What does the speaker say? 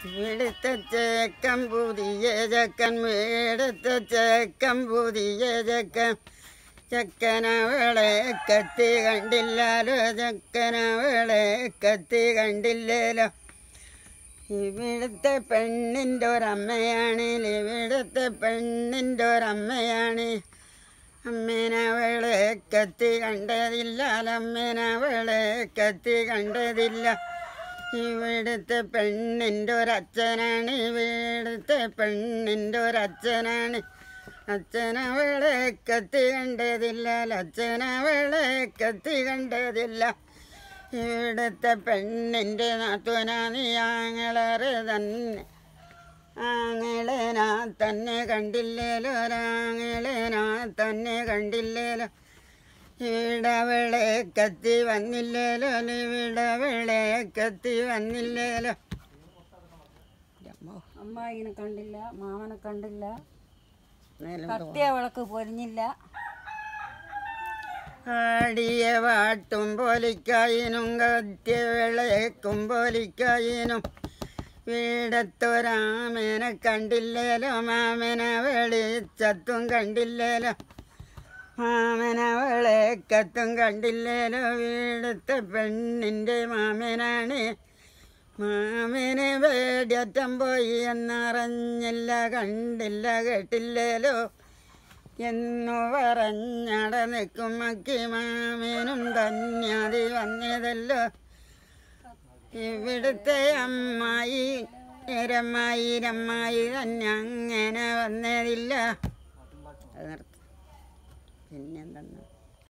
ഇവിടുത്തെ ചേക്കൻ പുതിയ ചക്കൻ വീടുത്തെ ചേക്കൻ പുതിയ ചക്കൻ ചക്കനവളെ കത്തി കണ്ടില്ലാലോ ചക്കനവളെ കത്തി കണ്ടില്ലല്ലോ ഇവിടുത്തെ പെണ്ണിൻ്റെ ഒരമ്മയാണ് ഇവിടുത്തെ പെണ്ണിൻ്റെ ഒരമ്മയാണ് അമ്മേനവളെ കത്തി കണ്ടതില്ല അമ്മേനവളെ കത്തി കണ്ടതില്ല ഇവിടുത്തെ പെണ്ണിൻ്റെ ഒരച്ഛനാണ് ഇവിടുത്തെ പെണ്ണിൻ്റെ ഒരച്ഛനാണ് അച്ഛനവളെ കത്തി കണ്ടതില്ല അച്ഛനവളെ കത്തി കണ്ടതില്ല ഇവിടുത്തെ പെണ്ണിൻ്റെ നാത്തുനാ നീ ആങ്ങളറ് തന്നെ ആങ്ങളനാ തന്നെ കണ്ടില്ലേലോ ഒരാങ്ങളനാ തന്നെ കണ്ടില്ലേലോ ഇവിടവളെ കത്തി വന്നില്ലേലോ ഇവിടവളെ കത്തി വന്നില്ലേലോ അമ്മായിനെ കണ്ടില്ല മാമനെ കണ്ടില്ല നേരം കത്തിയ വിളക്ക് പൊരിഞ്ഞില്ല ആടിയ വാട്ടും പോലിക്കായിനും കത്തിയ വിളയേക്കും പോലിക്കായിനും വീടത്തൊരാമേനെ കണ്ടില്ലേലോ മാമനെ വെളിച്ചത്തും കണ്ടില്ലേലോ മാമനെ വിളക്കത്തും കണ്ടില്ലേലോ വീടത്തെ പെണ്ണിൻ്റെ മാമനാണ് മാമന് വേടിയറ്റം പോയി എന്നറിഞ്ഞില്ല കണ്ടില്ല കേട്ടില്ലേലോ എന്നു പറഞ്ഞട നിൽക്കും മക്കി മാമനും കന്യാതി വന്നതല്ലോ ഇവിടുത്തെ അമ്മായി രമ്മായി രമ്മായി തന്നെ അങ്ങനെ വന്നതില്ല അത് നിർത്ത് പിന്നെന്തെന്ന്